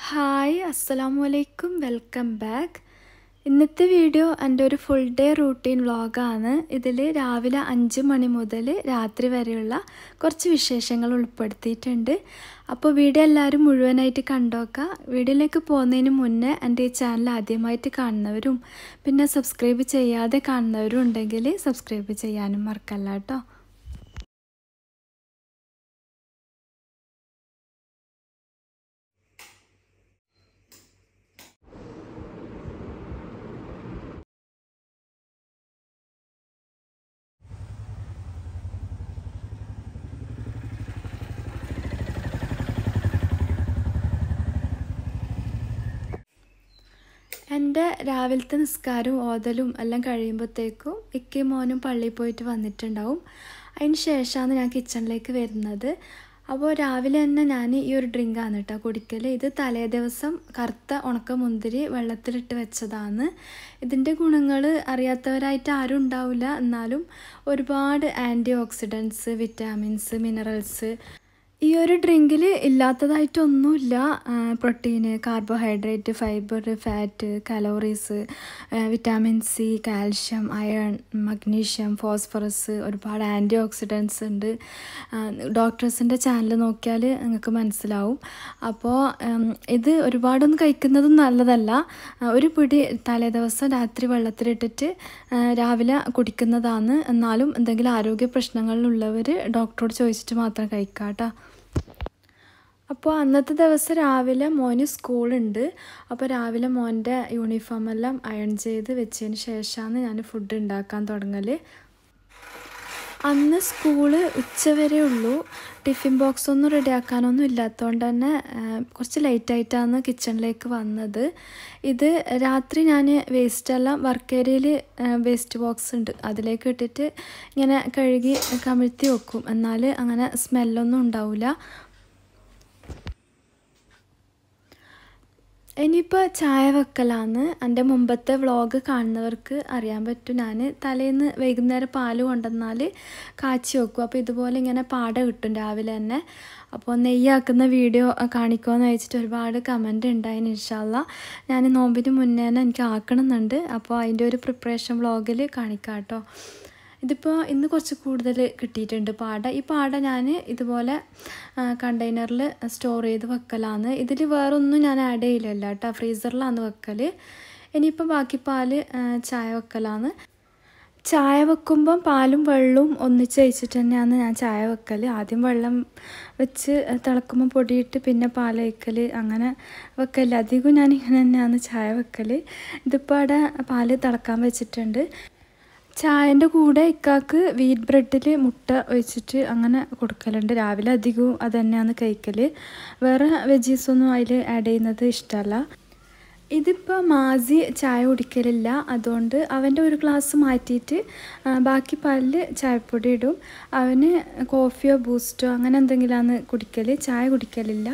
hi അസ്സലാമു അലൈക്കും welcome back ഇന്നത്തെ വീഡിയോ എൻ്റെ ഒരു ഫുൾ ഡേ റൂട്ടീൻ വ്ളോഗാണ് ഇതിൽ രാവിലെ അഞ്ച് മണി മുതൽ രാത്രി വരെയുള്ള കുറച്ച് വിശേഷങ്ങൾ ഉൾപ്പെടുത്തിയിട്ടുണ്ട് അപ്പോൾ വീഡിയോ എല്ലാവരും മുഴുവനായിട്ട് കണ്ടോക്കുക വീഡിയോയിലേക്ക് പോകുന്നതിന് മുന്നേ എൻ്റെ ഈ ചാനൽ ആദ്യമായിട്ട് കാണുന്നവരും പിന്നെ സബ്സ്ക്രൈബ് ചെയ്യാതെ കാണുന്നവരും ഉണ്ടെങ്കിൽ സബ്സ്ക്രൈബ് ചെയ്യാനും മറക്കല്ല കേട്ടോ എൻ്റെ രാവിലത്തെ നിസ്കാരവും ഓതലും എല്ലാം കഴിയുമ്പോഴത്തേക്കും ഇക്കയും മോനും പള്ളിയിൽ പോയിട്ട് വന്നിട്ടുണ്ടാവും അതിന് ശേഷമാണ് ഞാൻ കിച്ചണിലേക്ക് വരുന്നത് അപ്പോൾ രാവിലെ തന്നെ ഞാൻ ഈ ഒരു ഡ്രിങ്കാണ് കേട്ടോ കുടിക്കൽ ഇത് തലേ ദിവസം കറുത്ത ഉണക്ക മുന്തിരി വെള്ളത്തിലിട്ട് വെച്ചതാണ് ഇതിൻ്റെ ഗുണങ്ങൾ അറിയാത്തവരായിട്ട് ആരും ഉണ്ടാവില്ല എന്നാലും ഒരുപാട് ആൻറ്റി ഓക്സിഡൻസ് വിറ്റാമിൻസ് മിനറൽസ് ഈ ഒരു ഡ്രിങ്കിൽ ഇല്ലാത്തതായിട്ടൊന്നുമില്ല പ്രോട്ടീന് carbohydrate fibre fat calories vitamin C calcium iron magnesium phosphorus ഒരുപാട് ആൻറ്റി ഓക്സിഡൻസ് ഉണ്ട് ഡോക്ടേഴ്സിൻ്റെ ചാനൽ നോക്കിയാൽ നിങ്ങൾക്ക് മനസ്സിലാവും അപ്പോൾ ഇത് ഒരുപാടൊന്നും കഴിക്കുന്നതും നല്ലതല്ല ഒരു പിടി തലേ ദിവസം രാത്രി വെള്ളത്തിലിട്ടിട്ട് രാവിലെ കുടിക്കുന്നതാണ് എന്നാലും എന്തെങ്കിലും ആരോഗ്യ പ്രശ്നങ്ങളിലുള്ളവർ ഡോക്ടറോട് ചോദിച്ചിട്ട് മാത്രം കഴിക്കാം കേട്ടോ അപ്പോൾ അന്നത്തെ ദിവസം രാവിലെ മോന് സ്കൂളുണ്ട് അപ്പോൾ രാവിലെ മോൻ്റെ യൂണിഫോം എല്ലാം അയൺ ചെയ്ത് വെച്ചതിന് ശേഷമാണ് ഞാൻ ഫുഡ് ഉണ്ടാക്കാൻ തുടങ്ങൽ അന്ന് സ്കൂള് ഉച്ചവരെ ഉള്ളൂ ടിഫിൻ ബോക്സ് ഒന്നും റെഡിയാക്കാനൊന്നും ഇല്ലാത്തതുകൊണ്ട് തന്നെ കുറച്ച് ലേറ്റായിട്ടാണ് കിച്ചണിലേക്ക് വന്നത് ഇത് രാത്രി ഞാൻ വേസ്റ്റെല്ലാം വർക്ക് ഏരിയയിൽ വേസ്റ്റ് ബോക്സ് ഉണ്ട് അതിലേക്ക് ഇട്ടിട്ട് ഇങ്ങനെ കഴുകി കമിഴ്ത്തി വെക്കും എന്നാൽ അങ്ങനെ സ്മെല്ലൊന്നും ഉണ്ടാവില്ല ഇനിയിപ്പോൾ ചായ വെക്കലാന്ന് എൻ്റെ മുമ്പത്തെ വ്ളോഗ് കാണുന്നവർക്ക് അറിയാൻ പറ്റും ഞാൻ തലേന്ന് വൈകുന്നേരം പാല് കൊണ്ടുവന്നാൽ കാച്ചി വെക്കും അപ്പോൾ ഇതുപോലെ ഇങ്ങനെ പാട കിട്ടും രാവിലെ തന്നെ അപ്പോൾ നെയ്യാക്കുന്ന വീഡിയോ കാണിക്കുമെന്ന് വെച്ചിട്ട് ഒരുപാട് കമൻറ്റ് ഉണ്ടായിന് ഇൻഷാല്ല ഞാൻ നോമ്പിന് മുന്നേ തന്നെ എനിക്ക് ആക്കണമെന്നുണ്ട് അപ്പോൾ അതിൻ്റെ ഒരു പ്രിപ്പറേഷൻ വ്ളോഗിൽ കാണിക്കാം കേട്ടോ ഇതിപ്പോൾ ഇന്ന് കുറച്ച് കൂടുതൽ കിട്ടിയിട്ടുണ്ട് പാട ഈ പാട ഞാൻ ഇതുപോലെ കണ്ടെയ്നറിൽ സ്റ്റോർ ചെയ്ത് വെക്കലാണ് ഇതിൽ വേറൊന്നും ഞാൻ ആഡ് ചെയ്യില്ലല്ലോ കേട്ടോ ഫ്രീസറിലാണ് വെക്കൽ ഇനിയിപ്പോൾ ബാക്കി പാല് ചായ വെക്കലാണ് ചായ വെക്കുമ്പം പാലും വെള്ളവും ഒന്നിച്ച് വെച്ചിട്ട് തന്നെയാണ് ഞാൻ ചായ വെക്കൽ ആദ്യം വെള്ളം വെച്ച് തിളക്കുമ്പോൾ പൊടിയിട്ട് പിന്നെ പാൽ വയ്ക്കൽ അങ്ങനെ വെക്കൽ അധികം ഞാൻ ഇങ്ങനെ തന്നെയാണ് ചായ വെക്കൽ ഇതിപ്പോൾ അവിടെ പാല് തിളക്കാൻ വെച്ചിട്ടുണ്ട് ചായൻ്റെ കൂടെ ഇക്കാക്ക് വീറ്റ് ബ്രെഡിൽ മുട്ട ഒഴിച്ചിട്ട് അങ്ങനെ കൊടുക്കലുണ്ട് രാവിലെ അധികവും അത് തന്നെയാണ് കഴിക്കൽ വേറെ വെജീസൊന്നും അതിൽ ആഡ് ചെയ്യുന്നത് ഇഷ്ടമല്ല ഇതിപ്പോൾ മാസി ചായ കുടിക്കലില്ല അതുകൊണ്ട് അവൻ്റെ ഒരു ഗ്ലാസ് മാറ്റിയിട്ട് ബാക്കി പാലിൽ ചായപ്പൊടി ഇടും അവന് കോഫിയോ ബൂസ്റ്റോ അങ്ങനെ എന്തെങ്കിലുമാണ് കുടിക്കൽ ചായ കുടിക്കലില്ല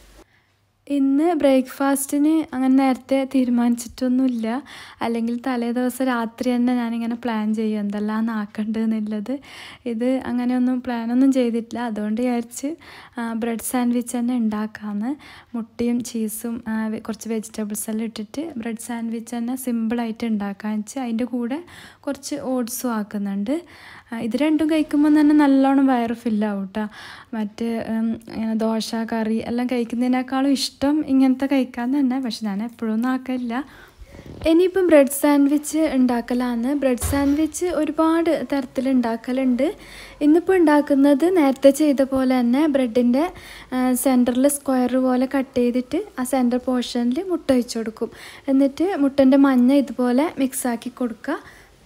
ഇന്ന് ബ്രേക്ക്ഫാസ്റ്റിന് അങ്ങനെ നേരത്തെ തീരുമാനിച്ചിട്ടൊന്നുമില്ല അല്ലെങ്കിൽ തലേ ദിവസം രാത്രി തന്നെ ഞാനിങ്ങനെ പ്ലാൻ ചെയ്യും എന്തെല്ലാം ആക്കേണ്ടതെന്നുള്ളത് ഇത് അങ്ങനെയൊന്നും പ്ലാനൊന്നും ചെയ്തിട്ടില്ല അതുകൊണ്ട് വിചാരിച്ച് ബ്രെഡ് സാൻഡ്വിച്ച് തന്നെ ഉണ്ടാക്കാമെന്ന് മുട്ടയും ചീസും കുറച്ച് വെജിറ്റബിൾസ് എല്ലാം ഇട്ടിട്ട് ബ്രെഡ് സാൻഡ്വിച്ച് തന്നെ സിമ്പിളായിട്ട് ഉണ്ടാക്കാമെന്ന് വെച്ചാൽ അതിൻ്റെ കൂടെ കുറച്ച് ഓട്സും ആക്കുന്നുണ്ട് ഇത് രണ്ടും കഴിക്കുമ്പോൾ തന്നെ നല്ലോണം വയറ് ഫില്ലാവും കേട്ടോ മറ്റ് ഇങ്ങനെ ദോശ കറി എല്ലാം കഴിക്കുന്നതിനേക്കാളും ഇഷ്ടം ഇങ്ങനത്തെ കഴിക്കാൻ തന്നെ പക്ഷെ ഞാൻ എപ്പോഴൊന്നും ആക്കലില്ല ഇനിയിപ്പം ബ്രെഡ് സാൻഡ്വിച്ച് ഉണ്ടാക്കലാണ് ബ്രെഡ് സാൻഡ്വിച്ച് ഒരുപാട് തരത്തിൽ ഉണ്ടാക്കലുണ്ട് ഇന്നിപ്പോൾ ഉണ്ടാക്കുന്നത് നേരത്തെ ചെയ്ത പോലെ തന്നെ ബ്രെഡിൻ്റെ സെൻറ്ററിൽ സ്ക്വയർ പോലെ കട്ട് ചെയ്തിട്ട് ആ സെൻറ്റർ പോർഷനിൽ മുട്ട ഒഴിച്ചു കൊടുക്കും എന്നിട്ട് മുട്ടൻ്റെ മഞ്ഞ ഇതുപോലെ മിക്സാക്കി കൊടുക്കുക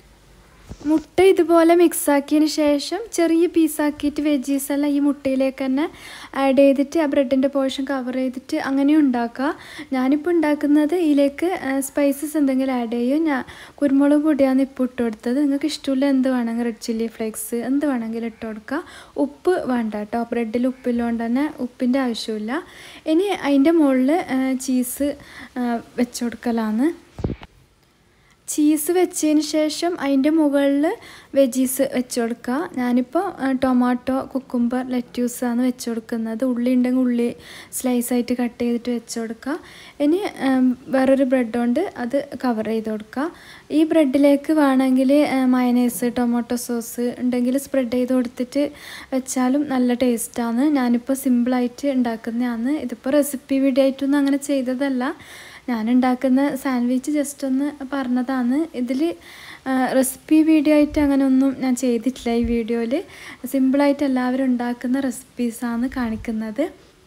മുട്ട ഇതുപോലെ മിക്സാക്കിയതിന് ശേഷം ചെറിയ പീസാക്കിയിട്ട് വെജീസ് എല്ലാം ഈ മുട്ടയിലേക്ക് തന്നെ ആഡ് ചെയ്തിട്ട് ആ ബ്രെഡിൻ്റെ പോർഷൻ കവർ ചെയ്തിട്ട് അങ്ങനെ ഉണ്ടാക്കുക ഞാനിപ്പോൾ ഉണ്ടാക്കുന്നത് ഇതിലേക്ക് സ്പൈസസ് എന്തെങ്കിലും ആഡ് ചെയ്യും ഞാൻ കുരുമുളക് പൊടിയാണ് ഇപ്പോൾ ഇട്ട് കൊടുത്തത് നിങ്ങൾക്ക് ഇഷ്ടമില്ല എന്ത് വേണമെങ്കിൽ റെഡ് ചില്ലി ഫ്ലേക്സ് എന്ത് വേണമെങ്കിലും ഇട്ട് കൊടുക്കുക ഉപ്പ് വേണ്ട കേട്ടോ ബ്രെഡിൽ ഉപ്പില്ലോണ്ട് തന്നെ ഉപ്പിൻ്റെ ആവശ്യമില്ല ഇനി അതിൻ്റെ മുകളിൽ ചീസ് വെച്ച് കൊടുക്കലാണ് ചീസ് വെച്ചതിന് ശേഷം അതിൻ്റെ മുകളിൽ വെജീസ് വെച്ച് കൊടുക്കുക ഞാനിപ്പോൾ ടൊമാറ്റോ കുക്കുംബർ ലെറ്റ്യൂസാണ് വെച്ച് കൊടുക്കുന്നത് ഉള്ളി ഉണ്ടെങ്കിൽ ഉള്ളി സ്ലൈസായിട്ട് കട്ട് ചെയ്തിട്ട് വെച്ച് കൊടുക്കുക ഇനി വേറൊരു ബ്രെഡ് കൊണ്ട് അത് കവർ ചെയ്ത് കൊടുക്കുക ഈ ബ്രെഡിലേക്ക് വേണമെങ്കിൽ മയനൈസ് ടൊമാറ്റോ സോസ് ഉണ്ടെങ്കിൽ സ്പ്രെഡ് ചെയ്ത് കൊടുത്തിട്ട് വെച്ചാലും നല്ല ടേസ്റ്റാണ് ഞാനിപ്പോൾ സിമ്പിളായിട്ട് ഉണ്ടാക്കുന്നതാണ് ഇതിപ്പോൾ റെസിപ്പി വീഡിയോ ആയിട്ടൊന്നും അങ്ങനെ ചെയ്തതല്ല ഞാൻ ഉണ്ടാക്കുന്ന സാൻഡ്വിച്ച് ജസ്റ്റ് ഒന്ന് പറഞ്ഞതാണ് ഇതിൽ റെസിപ്പി വീഡിയോ ആയിട്ട് അങ്ങനെ ഒന്നും ഞാൻ ചെയ്തിട്ടില്ല ഈ വീഡിയോയിൽ സിമ്പിളായിട്ട് എല്ലാവരും ഉണ്ടാക്കുന്ന റെസിപ്പീസാണ് കാണിക്കുന്നത്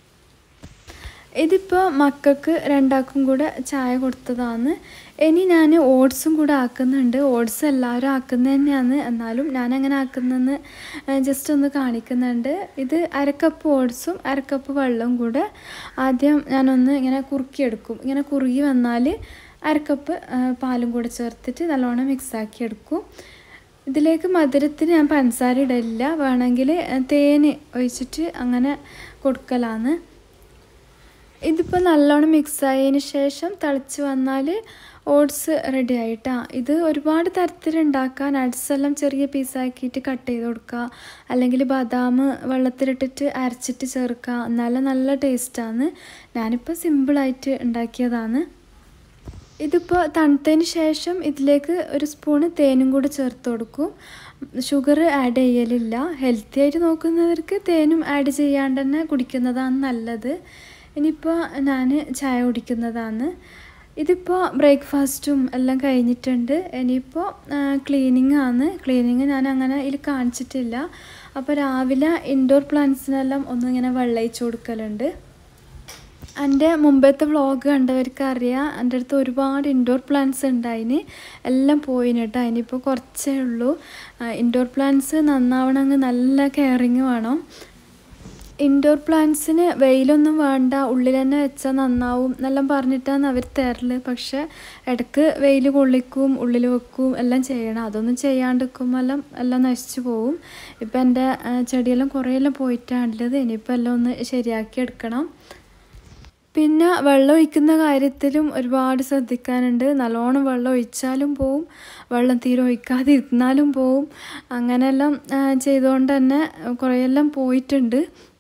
ഇതിപ്പോൾ മക്കൾക്ക് രണ്ടാൾക്കും കൂടെ ചായ കൊടുത്തതാണ് ഇനി ഞാൻ ഓട്സും കൂടെ ആക്കുന്നുണ്ട് ഓട്സ് എല്ലാവരും ആക്കുന്നത് തന്നെയാണ് എന്നാലും ഞാൻ അങ്ങനെ ആക്കുന്നതെന്ന് ജസ്റ്റ് ഒന്ന് കാണിക്കുന്നുണ്ട് ഇത് അരക്കപ്പ് ഓട്സും അരക്കപ്പ് വെള്ളവും കൂടെ ആദ്യം ഞാനൊന്ന് ഇങ്ങനെ കുറുക്കിയെടുക്കും ഇങ്ങനെ കുറുകി വന്നാൽ അരക്കപ്പ് പാലും കൂടെ ചേർത്തിട്ട് നല്ലോണം മിക്സാക്കി എടുക്കും ഇതിലേക്ക് മധുരത്തിന് ഞാൻ പഞ്ചസാര ഇടില്ല വേണമെങ്കിൽ തേന് ഒഴിച്ചിട്ട് അങ്ങനെ കൊടുക്കലാണ് ഇതിപ്പോൾ നല്ലോണം മിക്സ് ആയതിന് ശേഷം തിളച്ച് വന്നാൽ ഓട്സ് റെഡി ആയിട്ടാ ഇത് ഒരുപാട് തരത്തിലുണ്ടാക്കാൻ നട്ട്സ് എല്ലാം ചെറിയ പീസാക്കിയിട്ട് കട്ട് ചെയ്ത് കൊടുക്കുക അല്ലെങ്കിൽ ബദാം വെള്ളത്തിലിട്ടിട്ട് അരച്ചിട്ട് ചേർക്കുക എന്നാലും നല്ല ടേസ്റ്റാണ് ഞാനിപ്പോൾ സിമ്പിളായിട്ട് ഉണ്ടാക്കിയതാണ് ഇതിപ്പോൾ തണുത്തതിന് ശേഷം ഇതിലേക്ക് ഒരു സ്പൂണ് തേനും കൂടി ചേർത്ത് കൊടുക്കും ഷുഗർ ആഡ് ചെയ്യലില്ല ഹെൽത്തി ആയിട്ട് നോക്കുന്നവർക്ക് തേനും ആഡ് ചെയ്യാണ്ട് തന്നെ കുടിക്കുന്നതാണ് നല്ലത് ഇനിയിപ്പോൾ ഞാൻ ചായ കുടിക്കുന്നതാണ് ഇതിപ്പോൾ ബ്രേക്ക്ഫാസ്റ്റും എല്ലാം കഴിഞ്ഞിട്ടുണ്ട് ഇനിയിപ്പോൾ ക്ലീനിങ് ആണ് ക്ലീനിങ് ഞാൻ അങ്ങനെ ഇതിൽ കാണിച്ചിട്ടില്ല അപ്പോൾ രാവിലെ ഇൻഡോർ പ്ലാന്റ്സിനെല്ലാം ഒന്നിങ്ങനെ വെള്ളയിച്ച് കൊടുക്കലുണ്ട് എൻ്റെ മുമ്പത്തെ വ്ളോഗ് കണ്ടവർക്ക് അറിയാം എൻ്റെ അടുത്ത് ഒരുപാട് ഇൻഡോർ പ്ലാന്റ്സ് ഉണ്ടായിന് എല്ലാം പോയിന് കേട്ടോ അതിനിപ്പോൾ കുറച്ചേ ഉള്ളൂ ഇൻഡോർ പ്ലാന്റ്സ് നന്നാവണമെങ്കിൽ നല്ല കെയറിങ് വേണം ഇൻഡോർ പ്ലാന്റ്സിന് വെയിലൊന്നും വേണ്ട ഉള്ളിൽ തന്നെ വെച്ചാൽ നന്നാവും എന്നെല്ലാം പറഞ്ഞിട്ടാണ് അവർ തരല് പക്ഷെ ഇടയ്ക്ക് വെയിൽ കൊള്ളിക്കും ഉള്ളിൽ വെക്കും എല്ലാം ചെയ്യണം അതൊന്നും ചെയ്യാണ്ടിരിക്കുമ്പോൾ എല്ലാം എല്ലാം നശിച്ചു പോവും ഇപ്പം എൻ്റെ ചെടിയെല്ലാം കുറേയെല്ലാം പോയിട്ടാണുള്ളത് ഇനിയിപ്പോൾ എല്ലാം ഒന്ന് ശരിയാക്കി എടുക്കണം പിന്നെ വെള്ളം ഒഴിക്കുന്ന കാര്യത്തിലും ഒരുപാട് ശ്രദ്ധിക്കാനുണ്ട് നല്ലോണം വെള്ളം ഒഴിച്ചാലും പോവും വെള്ളം തീരെ ഒഴിക്കാതെ ഇരുന്നാലും പോവും അങ്ങനെയെല്ലാം ചെയ്തുകൊണ്ട് തന്നെ കുറേയെല്ലാം പോയിട്ടുണ്ട്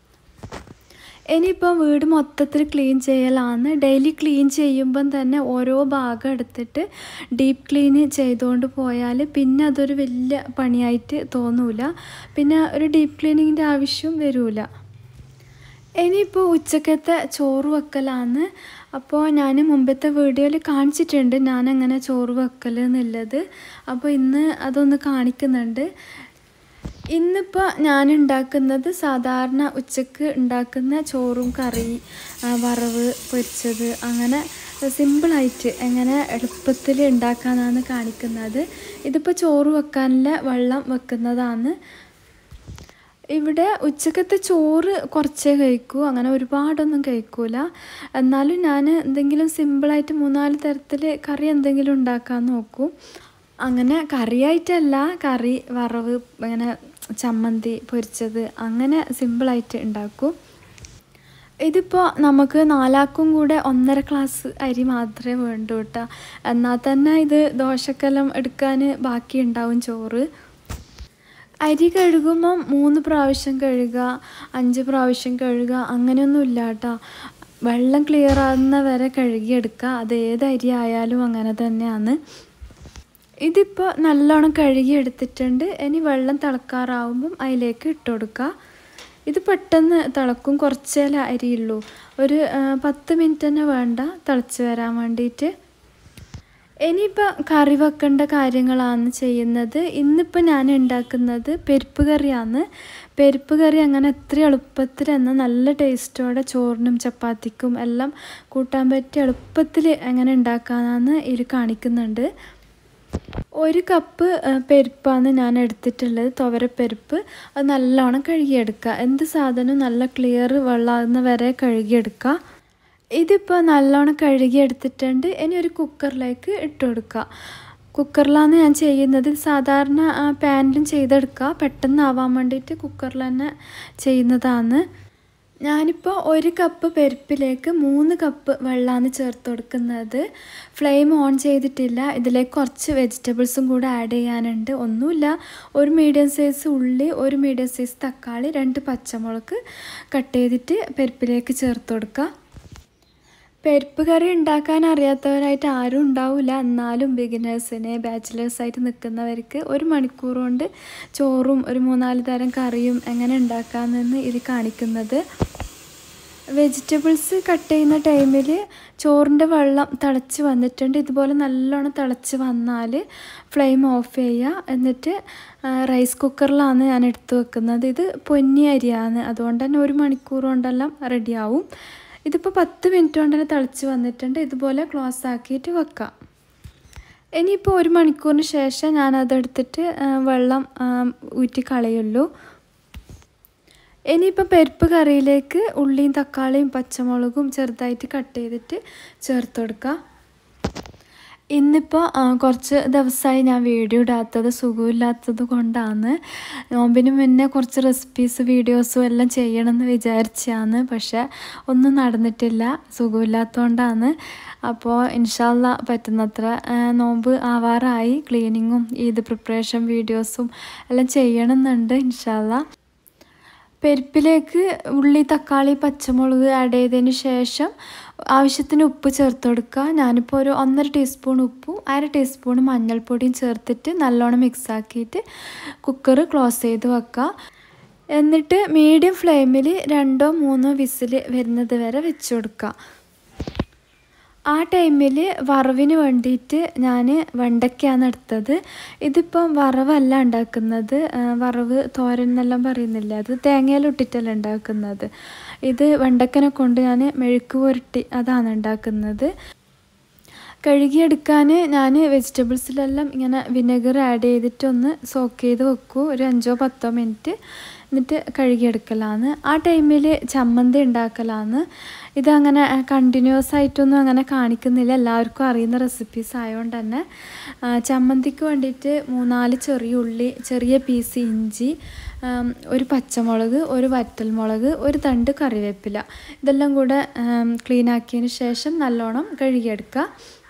ഇനിയിപ്പോൾ വീട് മൊത്തത്തിൽ ക്ലീൻ ചെയ്യലാണ് ഡെയിലി ക്ലീൻ ചെയ്യുമ്പം തന്നെ ഓരോ ഭാഗം എടുത്തിട്ട് ഡീപ്പ് ക്ലീൻ ചെയ്തുകൊണ്ട് പോയാൽ പിന്നെ അതൊരു വലിയ പണിയായിട്ട് തോന്നൂല പിന്നെ ഒരു ഡീപ്പ് ക്ലീനിങ്ങിൻ്റെ ആവശ്യം വരില്ല ഇനിയിപ്പോൾ ഉച്ചക്കത്തെ ചോറ് വെക്കലാണ് അപ്പോൾ ഞാൻ മുമ്പത്തെ വീഡിയോയിൽ കാണിച്ചിട്ടുണ്ട് ഞാൻ അങ്ങനെ ചോറ് വെക്കൽ എന്നുള്ളത് അപ്പോൾ ഇന്ന് അതൊന്ന് കാണിക്കുന്നുണ്ട് ഇന്നിപ്പോൾ ഞാൻ ഉണ്ടാക്കുന്നത് സാധാരണ ഉച്ചക്ക് ഉണ്ടാക്കുന്ന ചോറും കറി വറവ് പൊരിച്ചത് അങ്ങനെ സിമ്പിളായിട്ട് എങ്ങനെ എളുപ്പത്തിൽ ഉണ്ടാക്കാനാണ് കാണിക്കുന്നത് ഇതിപ്പോൾ ചോറ് വെക്കാനുള്ള വെള്ളം വെക്കുന്നതാണ് ഇവിടെ ഉച്ചക്കത്തെ ചോറ് കുറച്ചേ കഴിക്കൂ അങ്ങനെ ഒരുപാടൊന്നും കഴിക്കൂല എന്നാലും ഞാൻ എന്തെങ്കിലും സിമ്പിളായിട്ട് മൂന്നാല് തരത്തിൽ കറി എന്തെങ്കിലും ഉണ്ടാക്കാൻ നോക്കും അങ്ങനെ കറിയായിട്ടല്ല കറി വറവ് അങ്ങനെ ചമ്മന്തി പൊരിച്ചത് അങ്ങനെ സിമ്പിളായിട്ട് ഉണ്ടാക്കും ഇതിപ്പോൾ നമുക്ക് നാലാക്കും കൂടെ ഒന്നര ഗ്ലാസ് അരി മാത്രമേ വേണ്ടൂ കേട്ടോ എന്നാൽ തന്നെ ഇത് ദോശക്കെല്ലാം എടുക്കാൻ ബാക്കി ഉണ്ടാവും ചോറ് അരി കഴുകുമ്പം മൂന്ന് പ്രാവശ്യം കഴുകുക അഞ്ച് പ്രാവശ്യം കഴുകുക അങ്ങനെയൊന്നും ഇല്ല കേട്ടോ വെള്ളം ക്ലിയർ ആകുന്ന വരെ കഴുകിയെടുക്കുക അത് ഏത് അരി ആയാലും അങ്ങനെ തന്നെയാണ് ഇതിപ്പോൾ നല്ലോണം കഴുകി എടുത്തിട്ടുണ്ട് ഇനി വെള്ളം തിളക്കാറാവുമ്പം അതിലേക്ക് ഇട്ട് കൊടുക്കുക ഇത് പെട്ടെന്ന് തിളക്കും കുറച്ചേ അരിയുള്ളൂ ഒരു പത്ത് മിനിറ്റ് തന്നെ വേണ്ട തിളച്ച് വരാൻ വേണ്ടിയിട്ട് ഇനിയിപ്പോൾ കറി വെക്കേണ്ട കാര്യങ്ങളാണ് ചെയ്യുന്നത് ഇന്നിപ്പോൾ ഞാൻ ഉണ്ടാക്കുന്നത് പരിപ്പ് കറിയാണ് പരിപ്പ് കറി അങ്ങനെ എത്ര എളുപ്പത്തിൽ എന്നാൽ നല്ല ടേസ്റ്റോടെ ചോറിനും ചപ്പാത്തിക്കും എല്ലാം കൂട്ടാൻ പറ്റിയ എളുപ്പത്തിൽ എങ്ങനെ ഉണ്ടാക്കാമെന്ന് ഇതിൽ കാണിക്കുന്നുണ്ട് ഒരു കപ്പ് പരിപ്പാണ് ഞാൻ എടുത്തിട്ടുള്ളത് തുവരപ്പരിപ്പ് അത് നല്ലോണം കഴുകിയെടുക്കുക എന്ത് സാധനവും നല്ല ക്ലിയർ വെള്ളമാകുന്ന വരെ കഴുകിയെടുക്കുക ഇതിപ്പോൾ നല്ലോണം കഴുകിയെടുത്തിട്ടുണ്ട് ഇനി ഒരു കുക്കറിലേക്ക് ഇട്ട് കൊടുക്കുക കുക്കറിലാണ് ഞാൻ ചെയ്യുന്നത് സാധാരണ പാനിലും ചെയ്തെടുക്കുക പെട്ടെന്ന് ആവാൻ വേണ്ടിയിട്ട് കുക്കറിൽ തന്നെ ചെയ്യുന്നതാണ് ഞാനിപ്പോൾ ഒരു കപ്പ് പരിപ്പിലേക്ക് മൂന്ന് കപ്പ് വെള്ളമാണ് ചേർത്ത് കൊടുക്കുന്നത് ഫ്ലെയിം ഓൺ ചെയ്തിട്ടില്ല ഇതിലേക്ക് കുറച്ച് വെജിറ്റബിൾസും കൂടെ ആഡ് ചെയ്യാനുണ്ട് ഒന്നുമില്ല ഒരു മീഡിയം സൈസ് ഉള്ളി ഒരു മീഡിയം സൈസ് തക്കാളി രണ്ട് പച്ചമുളക് കട്ട് ചെയ്തിട്ട് പരിപ്പിലേക്ക് ചേർത്ത് കൊടുക്കുക പരിപ്പ് കറി ഉണ്ടാക്കാൻ അറിയാത്തവരായിട്ട് ആരും ഉണ്ടാവില്ല എന്നാലും ബിഗിനേഴ്സിന് ബാച്ചിലേഴ്സായിട്ട് നിൽക്കുന്നവർക്ക് ഒരു മണിക്കൂർ കൊണ്ട് ചോറും ഒരു മൂന്നാല് തരം കറിയും എങ്ങനെ ഉണ്ടാക്കാമെന്ന് ഇത് കാണിക്കുന്നത് വെജിറ്റബിൾസ് കട്ട് ചെയ്യുന്ന ടൈമിൽ ചോറിൻ്റെ വെള്ളം തിളച്ച് വന്നിട്ടുണ്ട് ഇതുപോലെ നല്ലോണം തിളച്ച് വന്നാൽ ഫ്ലെയിം ഓഫ് ചെയ്യുക എന്നിട്ട് റൈസ് കുക്കറിലാണ് ഞാൻ എടുത്ത് വെക്കുന്നത് ഇത് പൊന്നി അരിയാണ് അതുകൊണ്ട് തന്നെ ഒരു മണിക്കൂർ കൊണ്ടെല്ലാം റെഡിയാവും ഇതിപ്പോൾ പത്ത് മിനിറ്റ് കൊണ്ട് തന്നെ തിളച്ച് വന്നിട്ടുണ്ട് ഇതുപോലെ ക്ലോസ് ആക്കിയിട്ട് വെക്കാം ഇനിയിപ്പോൾ ഒരു മണിക്കൂറിന് ശേഷം ഞാനതെടുത്തിട്ട് വെള്ളം ഊറ്റി കളയുള്ളൂ ഇനിയിപ്പോൾ പരിപ്പ് കറിയിലേക്ക് ഉള്ളിയും തക്കാളിയും പച്ചമുളകും ചെറുതായിട്ട് കട്ട് ചെയ്തിട്ട് ചേർത്ത് കൊടുക്കുക ഇന്നിപ്പോൾ കുറച്ച് ദിവസമായി ഞാൻ വീഡിയോ ഇടാത്തത് സുഖമില്ലാത്തത് കൊണ്ടാണ് നോമ്പിന് മുന്നേ കുറച്ച് റെസിപ്പീസ് വീഡിയോസും എല്ലാം ചെയ്യണമെന്ന് വിചാരിച്ചാണ് പക്ഷേ ഒന്നും നടന്നിട്ടില്ല സുഖമില്ലാത്തതുകൊണ്ടാണ് അപ്പോൾ ഇൻഷാല്ല പറ്റുന്നത്ര നോമ്പ് ആവാറായി ക്ലീനിങ്ങും ഈദ് പ്രിപ്പറേഷൻ വീഡിയോസും എല്ലാം ചെയ്യണമെന്നുണ്ട് ഇൻഷാല്ല പരിപ്പിലേക്ക് ഉള്ളി തക്കാളി പച്ചമുളക് ആഡ് ചെയ്തതിന് ശേഷം ആവശ്യത്തിന് ഉപ്പ് ചേർത്ത് കൊടുക്കുക ഞാനിപ്പോൾ ഒരു ഒന്നര ടീസ്പൂൺ ഉപ്പും അര ടീസ്പൂൺ മഞ്ഞൾപ്പൊടിയും ചേർത്തിട്ട് നല്ലോണം മിക്സ് ആക്കിയിട്ട് കുക്കർ ക്ലോസ് ചെയ്ത് വെക്കുക എന്നിട്ട് മീഡിയം ഫ്ലെയിമിൽ രണ്ടോ മൂന്നോ വിസിൽ വരുന്നത് വരെ വെച്ച് കൊടുക്കുക ആ ടൈമിൽ വറവിന് വേണ്ടിയിട്ട് ഞാൻ വെണ്ടയ്ക്കാണ് എടുത്തത് ഇതിപ്പം വറവല്ല ഉണ്ടാക്കുന്നത് വറവ് തോരൻ എന്നെല്ലാം പറയുന്നില്ല അത് തേങ്ങയിലിട്ടിട്ടല്ല ഉണ്ടാക്കുന്നത് ഇത് വെണ്ടക്കനെ കൊണ്ട് ഞാൻ മെഴുക്ക് പുരട്ടി അതാണ് ഉണ്ടാക്കുന്നത് കഴുകിയെടുക്കാൻ ഞാൻ വെജിറ്റബിൾസിലെല്ലാം ഇങ്ങനെ വിനെഗർ ആഡ് ചെയ്തിട്ട് ഒന്ന് സോക്ക് ചെയ്ത് വെക്കൂ ഒരു അഞ്ചോ പത്തോ മിനിറ്റ് എന്നിട്ട് കഴുകിയെടുക്കലാണ് ആ ടൈമിൽ ചമ്മന്തി ഉണ്ടാക്കലാണ് ഇതങ്ങനെ കണ്ടിന്യൂസ് ആയിട്ടൊന്നും അങ്ങനെ കാണിക്കുന്നില്ല എല്ലാവർക്കും അറിയുന്ന റെസിപ്പീസ് ആയതുകൊണ്ട് തന്നെ ചമ്മന്തിക്ക് വേണ്ടിയിട്ട് മൂന്നാല് ചെറിയ ഉള്ളി ചെറിയ പീസ് ഇഞ്ചി ഒരു പച്ചമുളക് ഒരു വറ്റൽമുളക് ഒരു തണ്ട് കറിവേപ്പില ഇതെല്ലാം കൂടെ ക്ലീൻ ആക്കിയതിന് ശേഷം നല്ലോണം കഴുകിയെടുക്കുക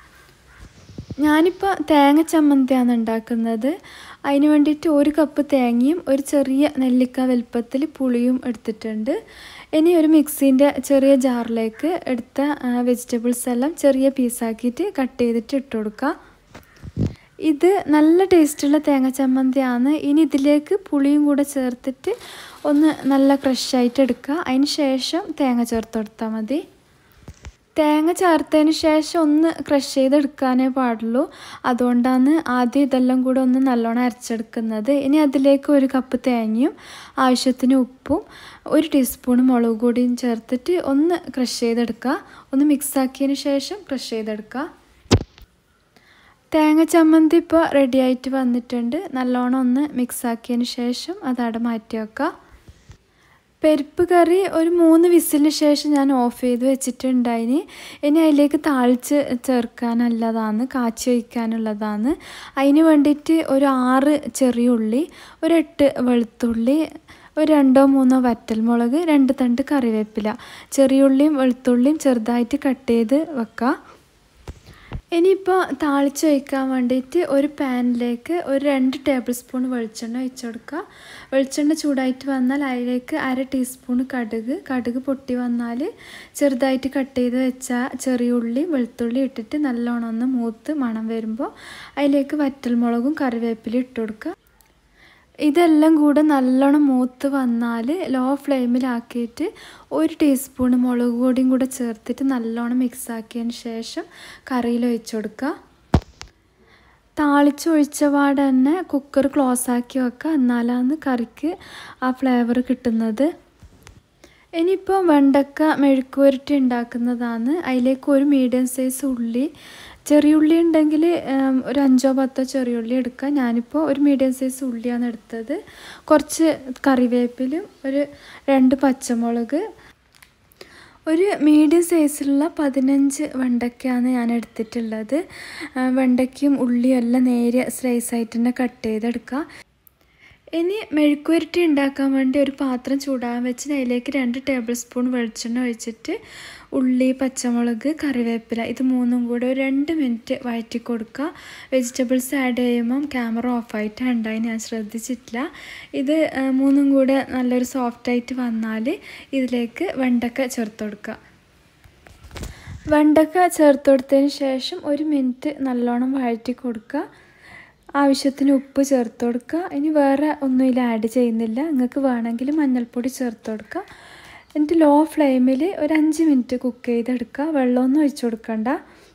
ഞാനിപ്പോൾ തേങ്ങ ചമ്മന്തിയാണ് ഉണ്ടാക്കുന്നത് അതിന് വേണ്ടിയിട്ട് ഒരു കപ്പ് തേങ്ങയും ഒരു ചെറിയ നെല്ലിക്ക വലുപ്പത്തിൽ പുളിയും എടുത്തിട്ടുണ്ട് ഇനി ഒരു മിക്സീൻ്റെ ചെറിയ ജാറിലേക്ക് എടുത്ത വെജിറ്റബിൾസ് എല്ലാം ചെറിയ പീസാക്കിയിട്ട് കട്ട് ചെയ്തിട്ട് ഇട്ട് കൊടുക്കുക ഇത് നല്ല ടേസ്റ്റുള്ള തേങ്ങ ചമ്മന്തിയാണ് ഇനി ഇതിലേക്ക് പുളിയും കൂടെ ചേർത്തിട്ട് ഒന്ന് നല്ല ക്രഷായിട്ട് എടുക്കുക അതിന് ശേഷം തേങ്ങ ചേർത്ത് കൊടുത്താൽ മതി തേങ്ങ ചേർത്തതിന് ശേഷം ഒന്ന് ക്രഷ് ചെയ്തെടുക്കാനേ പാടുള്ളൂ അതുകൊണ്ടാണ് ആദ്യം ഇതെല്ലാം കൂടെ ഒന്ന് നല്ലോണം അരച്ചെടുക്കുന്നത് ഇനി അതിലേക്ക് ഒരു കപ്പ് തേങ്ങയും ആവശ്യത്തിന് ഉപ്പും ഒരു ടീസ്പൂൺ മുളക് പൊടിയും ചേർത്തിട്ട് ഒന്ന് ക്രഷ് ചെയ്തെടുക്കുക ഒന്ന് മിക്സ് ആക്കിയതിന് ശേഷം ക്രഷ് ചെയ്തെടുക്കുക തേങ്ങ ചമ്മന്തി ഇപ്പോൾ റെഡി ആയിട്ട് വന്നിട്ടുണ്ട് നല്ലോണം ഒന്ന് മിക്സ് ആക്കിയതിന് ശേഷം അതവിടെ മാറ്റി വെക്കുക പരിപ്പ് കറി ഒരു മൂന്ന് വിസിലിന് ശേഷം ഞാൻ ഓഫ് ചെയ്ത് വെച്ചിട്ടുണ്ടായിന് ഇനി അതിലേക്ക് താളിച്ച് ചേർക്കാനുള്ളതാണ് കാച്ചി വയ്ക്കാനുള്ളതാണ് അതിന് വേണ്ടിയിട്ട് ഒരു ആറ് ചെറിയ ഉള്ളി ഒരു എട്ട് വെളുത്തുള്ളി ഒരു രണ്ടോ മൂന്നോ വറ്റൽമുളക് രണ്ട് തണ്ട് കറിവേപ്പില ചെറിയുള്ളിയും വെളുത്തുള്ളിയും ചെറുതായിട്ട് കട്ട് ചെയ്ത് വെക്കുക ഇനിയിപ്പോൾ താളിച്ച് വയ്ക്കാൻ വേണ്ടിയിട്ട് ഒരു പാനിലേക്ക് ഒരു രണ്ട് ടേബിൾ സ്പൂൺ വെളിച്ചെണ്ണ ഒഴിച്ചു കൊടുക്കുക വെളിച്ചെണ്ണ ചൂടായിട്ട് വന്നാൽ അതിലേക്ക് അര ടീസ്പൂൺ കടുക് കടുക് പൊട്ടി വന്നാൽ ചെറുതായിട്ട് കട്ട് ചെയ്ത് വെച്ച ചെറിയ ഉള്ളി വെളുത്തുള്ളി ഇട്ടിട്ട് നല്ലോണം ഒന്ന് മൂത്ത് മണം വരുമ്പോൾ അതിലേക്ക് വറ്റൽമുളകും കറിവേപ്പിലയും ഇട്ട് കൊടുക്കുക ഇതെല്ലാം കൂടെ നല്ലോണം മൂത്ത് വന്നാൽ ലോ ഫ്ലെയിമിലാക്കിയിട്ട് ഒരു ടീസ്പൂൺ മുളക് പൊടിയും കൂടെ ചേർത്തിട്ട് നല്ലോണം മിക്സ് ആക്കിയതിന് ശേഷം കറിയിൽ ഒഴിച്ചു കൊടുക്കുക താളിച്ചൊഴിച്ച പാടെ തന്നെ കുക്കർ ക്ലോസ് ആക്കി വെക്കുക എന്നാലാണ് കറിക്ക് ആ ഫ്ലേവർ കിട്ടുന്നത് ഇനിയിപ്പോൾ വെണ്ടക്ക മെഴുക്ക് പുരട്ടി ഉണ്ടാക്കുന്നതാണ് അതിലേക്ക് ഒരു മീഡിയം സൈസ് ഉള്ളി ചെറിയ ഉള്ളി ഉണ്ടെങ്കിൽ ഒരു അഞ്ചോ പത്തോ ചെറിയ ഉള്ളി എടുക്കുക ഞാനിപ്പോൾ ഒരു മീഡിയം സൈസ് ഉള്ളിയാണ് എടുത്തത് കുറച്ച് കറിവേപ്പിലും ഒരു രണ്ട് പച്ചമുളക് ഒരു മീഡിയം സൈസിലുള്ള പതിനഞ്ച് വെണ്ടയ്ക്കാണ് ഞാൻ എടുത്തിട്ടുള്ളത് വെണ്ടയ്ക്കും ഉള്ളിയും എല്ലാം നേരിയ സ്ലൈസായിട്ട് തന്നെ കട്ട് ചെയ്തെടുക്കുക ഇനി മെഴുക്കുവരട്ടി ഉണ്ടാക്കാൻ വേണ്ടി ഒരു പാത്രം ചൂടാൻ വെച്ച് അതിലേക്ക് രണ്ട് ടേബിൾ സ്പൂൺ വെളിച്ചെണ്ണ ഒഴിച്ചിട്ട് ഉള്ളി പച്ചമുളക് കറിവേപ്പില ഇത് മൂന്നും കൂടെ ഒരു രണ്ട് മിനിറ്റ് വഴറ്റി കൊടുക്കുക വെജിറ്റബിൾസ് ആഡ് ചെയ്യുമ്പം ക്യാമറ ഓഫായിട്ടാണ് ഉണ്ടായി ഞാൻ ശ്രദ്ധിച്ചിട്ടില്ല ഇത് മൂന്നും കൂടെ നല്ലൊരു സോഫ്റ്റായിട്ട് വന്നാൽ ഇതിലേക്ക് വെണ്ടക്ക ചേർത്ത് കൊടുക്കുക വെണ്ടക്ക ചേർത്ത് കൊടുത്തതിന് ശേഷം ഒരു മിനിറ്റ് നല്ലോണം വഴറ്റി കൊടുക്കുക ആവശ്യത്തിന് ഉപ്പ് ചേർത്ത് കൊടുക്കുക ഇനി വേറെ ഒന്നും ഇതിൽ ആഡ് ചെയ്യുന്നില്ല നിങ്ങൾക്ക് വേണമെങ്കിൽ മഞ്ഞൾപ്പൊടി ചേർത്ത് കൊടുക്കുക എന്നിട്ട് ലോ ഫ്ലെയിമിൽ ഒരു അഞ്ച് മിനിറ്റ് കുക്ക് ചെയ്തെടുക്കുക വെള്ളമൊന്നും ഒഴിച്ചു കൊടുക്കണ്ട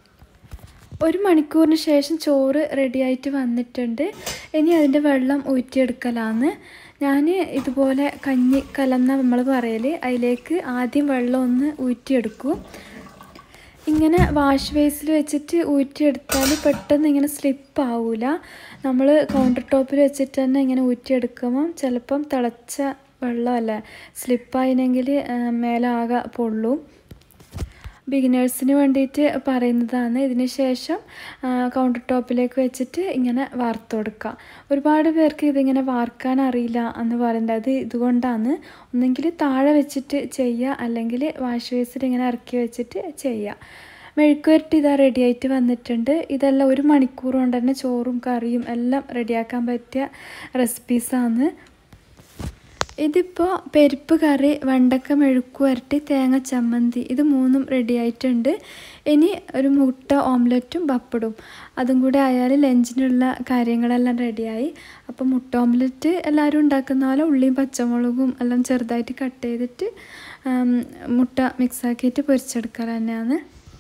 ഒരു മണിക്കൂറിന് ശേഷം ചോറ് റെഡിയായിട്ട് വന്നിട്ടുണ്ട് ഇനി അതിൻ്റെ വെള്ളം ഊറ്റിയെടുക്കലാന്ന് ഞാൻ ഇതുപോലെ കഞ്ഞി കലന്ന നമ്മൾ പറയൽ അതിലേക്ക് ആദ്യം വെള്ളം ഒന്ന് ഊറ്റിയെടുക്കും ഇങ്ങനെ വാഷ് ബേസിൽ വെച്ചിട്ട് ഊറ്റിയെടുത്താൽ പെട്ടെന്ന് ഇങ്ങനെ സ്ലിപ്പ് ആവില്ല നമ്മൾ കൗണ്ടർ ടോപ്പിൽ വെച്ചിട്ട് തന്നെ ഇങ്ങനെ ഊറ്റിയെടുക്കുമ്പം ചിലപ്പം തിളച്ച വെള്ളമല്ലേ സ്ലിപ്പായിനെങ്കിൽ മേലാകെ പൊള്ളും ബിഗിനേഴ്സിന് വേണ്ടിയിട്ട് പറയുന്നതാണ് ഇതിന് ശേഷം കൗണ്ടർ ടോപ്പിലേക്ക് വെച്ചിട്ട് ഇങ്ങനെ വാർത്ത് കൊടുക്കുക ഒരുപാട് പേർക്ക് ഇതിങ്ങനെ വാർക്കാൻ അറിയില്ല എന്ന് പറയുന്നത് അത് ഇതുകൊണ്ടാണ് ഒന്നെങ്കിൽ താഴെ വെച്ചിട്ട് ചെയ്യുക അല്ലെങ്കിൽ വാഷ് ബേസിൽ ഇങ്ങനെ ഇറക്കി വെച്ചിട്ട് ചെയ്യുക മെഴുക്കുവരട്ടി ഇതാ റെഡി ആയിട്ട് വന്നിട്ടുണ്ട് ഇതെല്ലാം ഒരു മണിക്കൂർ കൊണ്ട് തന്നെ ചോറും കറിയും എല്ലാം റെഡിയാക്കാൻ പറ്റിയ റെസിപ്പീസാണ് ഇതിപ്പോൾ പരിപ്പ് കറി വെണ്ടക്ക മെഴുക്ക് വരട്ടി തേങ്ങ ചമ്മന്തി ഇത് മൂന്നും റെഡി ആയിട്ടുണ്ട് ഇനി ഒരു മുട്ട ഓംലെറ്റും പപ്പടും അതും കൂടെ ആയാൽ ലഞ്ചിനുള്ള കാര്യങ്ങളെല്ലാം റെഡിയായി അപ്പോൾ മുട്ട ഓംലെറ്റ് എല്ലാവരും ഉണ്ടാക്കുന്ന പോലെ ഉള്ളിയും പച്ചമുളകും എല്ലാം ചെറുതായിട്ട് കട്ട് ചെയ്തിട്ട് മുട്ട മിക്സാക്കിയിട്ട് പൊരിച്ചെടുക്കൽ തന്നെയാണ്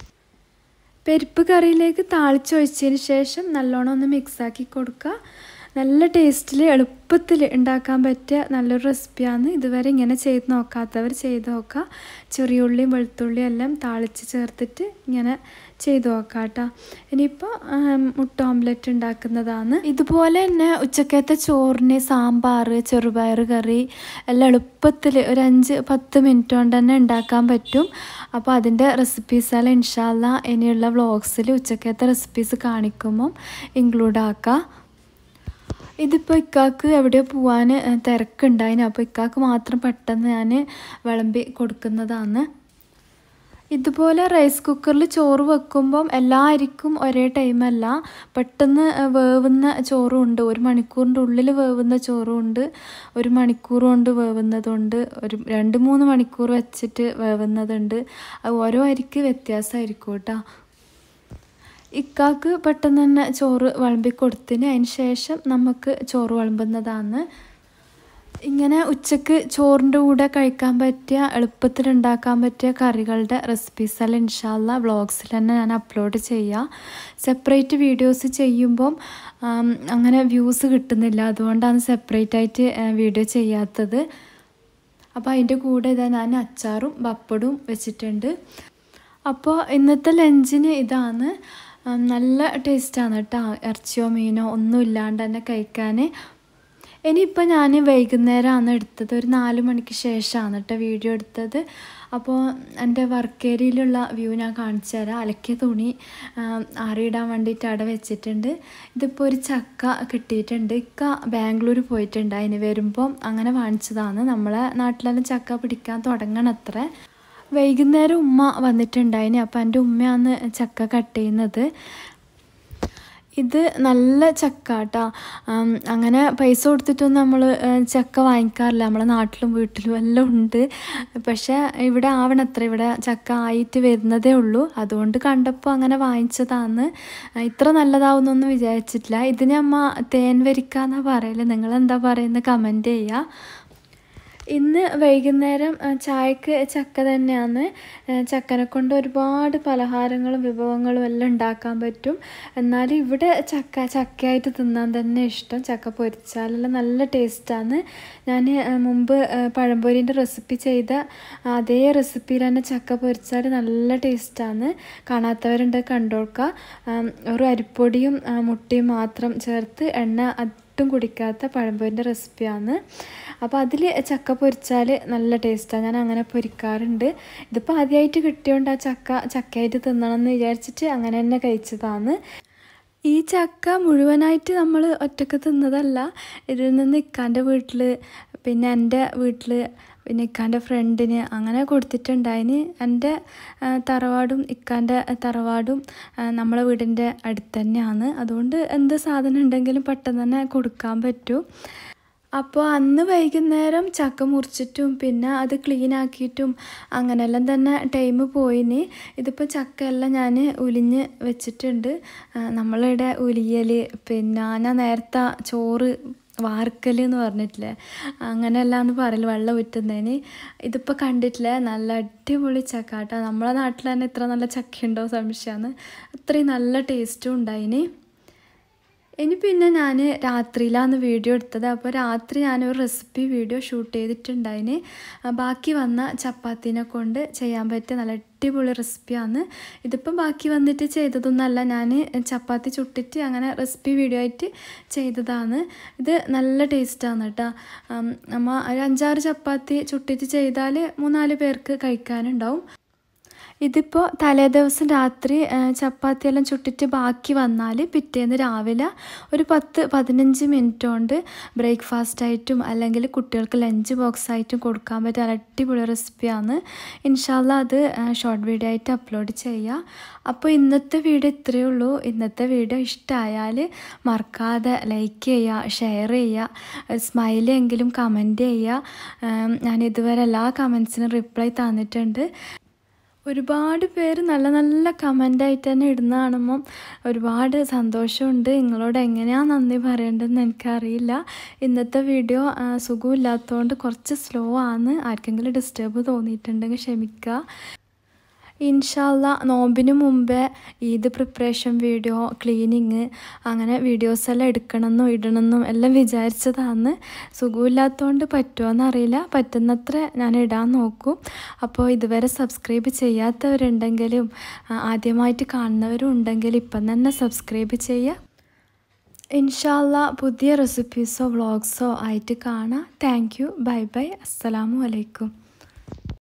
പരിപ്പ് കറിയിലേക്ക് താളിച്ചൊഴിച്ചതിന് ശേഷം നല്ലോണം ഒന്ന് മിക്സാക്കി കൊടുക്കുക നല്ല ടേസ്റ്റിൽ എളുപ്പത്തിൽ ഉണ്ടാക്കാൻ പറ്റിയ നല്ലൊരു റെസിപ്പിയാണ് ഇതുവരെ ഇങ്ങനെ ചെയ്ത് നോക്കാത്തവർ ചെയ്ത് നോക്കുക ചെറിയ ഉള്ളിയും വെളുത്തുള്ളിയും എല്ലാം താളിച്ച് ചേർത്തിട്ട് ഇങ്ങനെ ചെയ്ത് നോക്കാം കേട്ടോ ഇനിയിപ്പോൾ മുട്ട ഓംലെറ്റ് ഉണ്ടാക്കുന്നതാണ് ഇതുപോലെ തന്നെ ഉച്ചക്കത്തെ ചോറിന് സാമ്പാർ ചെറുപയർ കറി എല്ലാം എളുപ്പത്തിൽ ഒരു അഞ്ച് പത്ത് മിനിറ്റ് കൊണ്ട് തന്നെ ഉണ്ടാക്കാൻ പറ്റും അപ്പോൾ അതിൻ്റെ റെസിപ്പീസെല്ലാം ഇൻഷാല്ല ഇനിയുള്ള വ്ളോഗ്സിൽ ഉച്ചക്കത്തെ റെസിപ്പീസ് കാണിക്കുമ്പം ഇൻക്ലൂഡ് ആക്കാം ഇതിപ്പോൾ ഇക്കാക്ക് എവിടെയോ പോകാൻ തിരക്കുണ്ടായിന് അപ്പോൾ ഇക്കാക്ക് മാത്രം പെട്ടെന്ന് ഞാൻ വിളമ്പി കൊടുക്കുന്നതാണ് ഇതുപോലെ റൈസ് കുക്കറിൽ ചോറ് വെക്കുമ്പം എല്ലാ അരിക്കും ഒരേ ടൈമല്ല പെട്ടെന്ന് വേവുന്ന ചോറും ഉണ്ട് ഒരു മണിക്കൂറിൻ്റെ ഉള്ളിൽ വേവുന്ന ചോറും ഉണ്ട് ഒരു മണിക്കൂർ കൊണ്ട് വേവുന്നതുണ്ട് ഒരു രണ്ട് മൂന്ന് മണിക്കൂർ വെച്ചിട്ട് വേവുന്നതുണ്ട് അത് ഓരോ അരിക്ക് വ്യത്യാസമായിരിക്കും കേട്ടോ ഇക്കാക്ക് പെട്ടെന്ന് തന്നെ ചോറ് വിളമ്പി കൊടുത്തിന് അതിന് ശേഷം നമുക്ക് ചോറ് വിളമ്പുന്നതാണ് ഇങ്ങനെ ഉച്ചക്ക് ചോറിൻ്റെ കൂടെ കഴിക്കാൻ പറ്റിയ എളുപ്പത്തിൽ ഉണ്ടാക്കാൻ പറ്റിയ കറികളുടെ റെസിപ്പീസെല്ലാം ഇൻഷാല്ല വ്ളോഗ്സിൽ തന്നെ ഞാൻ അപ്ലോഡ് ചെയ്യാം സെപ്പറേറ്റ് വീഡിയോസ് ചെയ്യുമ്പം അങ്ങനെ വ്യൂസ് കിട്ടുന്നില്ല അതുകൊണ്ടാണ് സെപ്പറേറ്റ് ആയിട്ട് വീഡിയോ ചെയ്യാത്തത് അപ്പോൾ അതിൻ്റെ കൂടെ ഇതാ ഞാൻ അച്ചാറും പപ്പടും വെച്ചിട്ടുണ്ട് അപ്പോൾ ഇന്നത്തെ ലഞ്ചിന് ഇതാണ് നല്ല ടേസ്റ്റാണ് കേട്ടോ ഇറച്ചിയോ മീനോ ഒന്നും ഇല്ലാണ്ട് തന്നെ കഴിക്കാൻ ഇനിയിപ്പോൾ ഞാൻ വൈകുന്നേരമാണ് എടുത്തത് ഒരു നാല് മണിക്ക് ശേഷമാണ് കേട്ടോ വീഡിയോ എടുത്തത് അപ്പോൾ എൻ്റെ വർക്ക് ഏരിയയിലുള്ള വ്യൂ ഞാൻ കാണിച്ചു തരാം അലക്കിയ തുണി ആറിയിടാൻ വേണ്ടിയിട്ട് അവിടെ വെച്ചിട്ടുണ്ട് ഇതിപ്പോൾ ഒരു ചക്ക കിട്ടിയിട്ടുണ്ട് ഇക്ക ബാംഗ്ലൂർ പോയിട്ടുണ്ട് അതിന് വരുമ്പം അങ്ങനെ വാങ്ങിച്ചതാണ് നമ്മളെ നാട്ടിലെല്ലാം ചക്ക പിടിക്കാൻ തുടങ്ങണത്ര വൈകുന്നേരം ഉമ്മ വന്നിട്ടുണ്ടായിന് അപ്പോൾ എൻ്റെ ഉമ്മയാണ് ചക്ക കട്ട് ചെയ്യുന്നത് ഇത് നല്ല ചക്ക കേട്ടോ അങ്ങനെ പൈസ കൊടുത്തിട്ടൊന്നും നമ്മൾ ചക്ക വാങ്ങിക്കാറില്ല നമ്മളെ നാട്ടിലും വീട്ടിലും എല്ലാം ഉണ്ട് പക്ഷേ ഇവിടെ ആവണത്ര ഇവിടെ ചക്ക ആയിട്ട് വരുന്നതേ ഉള്ളൂ അതുകൊണ്ട് കണ്ടപ്പോൾ അങ്ങനെ വാങ്ങിച്ചതാണ് ഇത്ര നല്ലതാവുന്നൊന്നും വിചാരിച്ചിട്ടില്ല ഇതിന് അമ്മ തേൻ വരിക്കാന്നാണ് പറയല് നിങ്ങളെന്താ പറയുന്നത് കമൻറ്റ് ചെയ്യുക ഇന്ന് വൈകുന്നേരം ചായക്ക് ചക്ക തന്നെയാണ് ചക്കനെ കൊണ്ട് ഒരുപാട് പലഹാരങ്ങളും വിഭവങ്ങളും എല്ലാം ഉണ്ടാക്കാൻ പറ്റും എന്നാൽ ഇവിടെ ചക്ക ചക്കയായിട്ട് തിന്നാൻ തന്നെ ഇഷ്ടം ചക്ക പൊരിച്ചാലെല്ലാം നല്ല ടേസ്റ്റാണ് ഞാൻ മുമ്പ് പഴംപൊരിൻ്റെ റെസിപ്പി ചെയ്ത അതേ റെസിപ്പിയിൽ തന്നെ ചക്ക പൊരിച്ചാൽ നല്ല ടേസ്റ്റാണ് കാണാത്തവരുണ്ട് കണ്ടോൾക്കുക ഒരു അരിപ്പൊടിയും മുട്ടയും മാത്രം ചേർത്ത് എണ്ണ ഒട്ടും കുടിക്കാത്ത പഴംപൊരിൻ്റെ റെസിപ്പിയാണ് അപ്പോൾ അതിൽ ചക്ക പൊരിച്ചാൽ നല്ല ടേസ്റ്റാണ് ഞാൻ അങ്ങനെ പൊരിക്കാറുണ്ട് ഇതിപ്പോൾ ആദ്യമായിട്ട് കിട്ടിയോണ്ട് ആ ചക്ക ചക്കയായിട്ട് തിന്നണം എന്ന് വിചാരിച്ചിട്ട് അങ്ങനെ തന്നെ കഴിച്ചതാണ് ഈ ചക്ക മുഴുവനായിട്ട് നമ്മൾ ഒറ്റക്ക് തിന്നതല്ല ഇതിൽ നിന്ന് ഇക്കാൻ്റെ വീട്ടിൽ പിന്നെ എൻ്റെ വീട്ടിൽ പിന്നെ ഇക്കാൻ്റെ ഫ്രണ്ടിന് അങ്ങനെ കൊടുത്തിട്ടുണ്ടായിന് എൻ്റെ ആ, തറവാടും ഇക്കാൻ്റെ തറവാടും ആ, നമ്മളെ വീടിൻ്റെ അടുത്ത് തന്നെയാണ് അതുകൊണ്ട് എന്ത് സാധനം ഉണ്ടെങ്കിലും പെട്ടെന്ന് തന്നെ കൊടുക്കാൻ പറ്റും അപ്പോൾ അന്ന് വൈകുന്നേരം ചക്ക മുറിച്ചിട്ടും പിന്നെ അത് ക്ലീൻ ആക്കിയിട്ടും അങ്ങനെയെല്ലാം തന്നെ ടൈം പോയിന് ഇതിപ്പോൾ ചക്കയെല്ലാം ഞാൻ ഉലിഞ്ഞ് വെച്ചിട്ടുണ്ട് ആ, നമ്മളിവിടെ ഉലിയൽ പിന്നെ ഞാൻ നേരത്തെ ചോറ് വാർക്കൽ എന്ന് പറഞ്ഞിട്ടില്ലേ അങ്ങനെയല്ല എന്ന് പറയല് വെള്ളം ഊറ്റുന്നതിന് ഇതിപ്പോൾ കണ്ടിട്ടില്ലേ നല്ല അടിപൊളി ചക്ക കേട്ടോ നമ്മളെ നാട്ടിൽ തന്നെ ഇത്ര നല്ല ചക്കയുണ്ടോ സംശയമാണ് അത്രയും നല്ല ടേസ്റ്റും ഉണ്ടായിന് ഇനി പിന്നെ ഞാൻ രാത്രിയിലാണ് വീഡിയോ എടുത്തത് അപ്പോൾ രാത്രി ഞാനൊരു റെസിപ്പി വീഡിയോ ഷൂട്ട് ചെയ്തിട്ടുണ്ടായിന് ആ, ബാക്കി വന്ന ചപ്പാത്തിനെ കൊണ്ട് ചെയ്യാൻ പറ്റിയ നല്ല അടിപൊളി റെസിപ്പിയാണ് ഇതിപ്പം ബാക്കി വന്നിട്ട് ചെയ്തതൊന്നല്ല ഞാൻ ചപ്പാത്തി ചുട്ടിട്ട് അങ്ങനെ റെസിപ്പി വീഡിയോ ആയിട്ട് ചെയ്തതാണ് ഇത് നല്ല ടേസ്റ്റാണ് കേട്ടോ ഉം, നമ്മ ഒരു അഞ്ചാറ് ചപ്പാത്തി ചുട്ടിട്ട് ചെയ്താൽ മൂന്നാല് പേർക്ക് കഴിക്കാനുണ്ടാവും ഇതിപ്പോൾ തലേ ദിവസം രാത്രി ആ, ചപ്പാത്തിയെല്ലാം ചുട്ടിട്ട് ബാക്കി വന്നാൽ പിറ്റേന്ന് രാവിലെ ഒരു പത്ത് പതിനഞ്ച് മിനിറ്റ് കൊണ്ട് ബ്രേക്ക്ഫാസ്റ്റ് ആയിട്ടും അല്ലെങ്കിൽ കുട്ടികൾക്ക് ലഞ്ച് ബോക്സ് ആയിട്ടും കൊടുക്കാൻ പറ്റിയ നല്ല അടിപൊളി റെസിപ്പിയാണ് ഇൻഷാല്ല അത് ഷോർട്ട് വീഡിയോ ആയിട്ട് അപ്ലോഡ് ചെയ്യാം അപ്പോൾ ഇന്നത്തെ വീഡിയോ ഇത്രയേ ഉള്ളൂ ഇന്നത്തെ വീഡിയോ ഇഷ്ടമായാൽ മറക്കാതെ ലൈക്ക് ചെയ്യുക ഷെയർ ചെയ്യുക സ്മൈലെങ്കിലും കമൻറ്റ് ചെയ്യുക ഉം, ഞാൻ ഇതുവരെ എല്ലാ കമൻസിനും റിപ്ലൈ തന്നിട്ടുണ്ട് ഒരുപാട് പേര് നല്ല നല്ല കമൻ്റായിട്ട് തന്നെ ഇടുന്ന കാണുമ്പം ഒരുപാട് സന്തോഷമുണ്ട് നിങ്ങളോട് എങ്ങനെയാണ് നന്ദി പറയേണ്ടതെന്ന് എനിക്കറിയില്ല ഇന്നത്തെ വീഡിയോ ആ, സുഖമില്ലാത്തതുകൊണ്ട് കുറച്ച് സ്ലോ ആണ് ആർക്കെങ്കിലും ഡിസ്റ്റർബ് തോന്നിയിട്ടുണ്ടെങ്കിൽ ക്ഷമിക്കുക ഇൻഷാല്ല നോമ്പിന് മുമ്പേ ഈദ് പ്രിപ്പറേഷൻ വീഡിയോ ക്ലീനിങ് അങ്ങനെ വീഡിയോസ് എല്ലാം എടുക്കണമെന്നും ഇടണമെന്നും എല്ലാം വിചാരിച്ചതാണ് സുഖമില്ലാത്തതുകൊണ്ട് പറ്റുമോയെന്ന് അറിയില്ല പറ്റുന്നത്ര ഞാൻ ഇടാൻ നോക്കും അപ്പോൾ ഇതുവരെ സബ്സ്ക്രൈബ് ചെയ്യാത്തവരുണ്ടെങ്കിലും ആ, ആദ്യമായിട്ട് കാണുന്നവരും ഉണ്ടെങ്കിൽ ഇപ്പം തന്നെ സബ്സ്ക്രൈബ് ചെയ്യുക ഇൻഷാല്ല പുതിയ റെസിപ്പീസോ വ്ളോഗ്സോ ആയിട്ട് കാണാം താങ്ക് യു ബൈ ബൈ അസ്സലാമു അലൈക്കും